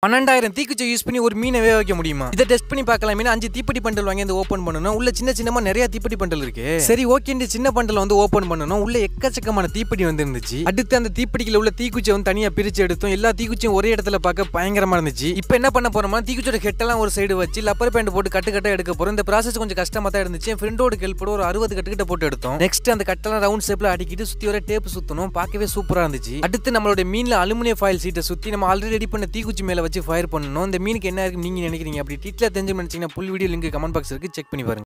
பன்னெண்டாயிரம் தீக்குச்சி யூஸ் பண்ணி ஒரு மீனை வேக வைக்க முடியுமா இதை டெஸ்ட் பண்ணி பார்க்கலாம் மீன் அஞ்சு தீப்பெட்டி பண்டல் வாங்கி அந்த ஓப்பன் பண்ணணும் உள்ள சின்ன சின்னமா நிறைய தீப்பெட்டி பண்டல் இருக்கு சரி ஓகே இந்த சின்ன பண்டல் வந்து ஓப்பன் பண்ணணும் உள்ள எக்கச்சக்கமான தீப்பெட்டி வந்து இருந்துச்சு அடுத்து அந்த தீப்பெட்டிக்குள்ள உள்ள தீக்குச்சியை வந்து தனியா பிரிச்சு எடுத்தோம் எல்லா தீக்குச்சியும் ஒரே இடத்துல பார்க்க பயங்கரமா இருந்துச்சு இப்போ என்ன பண்ண போறோம்னா தீக்குச்சியோட ஹெட்டெல்லாம் ஒரு சைடு வச்சு லப்பர் பேண்ட் போட்டு கட்டு கட்டா எடுக்க போறோம் இந்த ப்ராசஸ் கொஞ்சம் கஷ்டமா தான் இருந்துச்சு என் ஃப்ரெண்டோட ஹெல்ப்போட ஒரு அறுபது கட்டுக்கிட்ட போட்டு எடுத்தோம் நெக்ஸ்ட் அந்த கட்டெல்லாம் ரவுண்ட் ஷேப்ல அடிக்கிட்டு சுத்தி வர டேப் சுத்தணும் பார்க்கவே சூப்பரா இருந்துச்சு அடுத்து நம்மளோட மீன்ல அலுமினியம் ஃபாயில் சீட்டை சுத்தி நம்ம ஆல்ரெடி ரெடி பண்ண தீக்குச்சி மேல வச்சு ஃபயர் பண்ணணும் இந்த மீனுக்கு என்ன இருக்கு நீங்க நினைக்கிறீங்க அப்படி டீட்ல தெரிஞ்சு நினைச்சீங்கன்னா full video link comment box இருக்கு செக் பண்ணி பாருங்க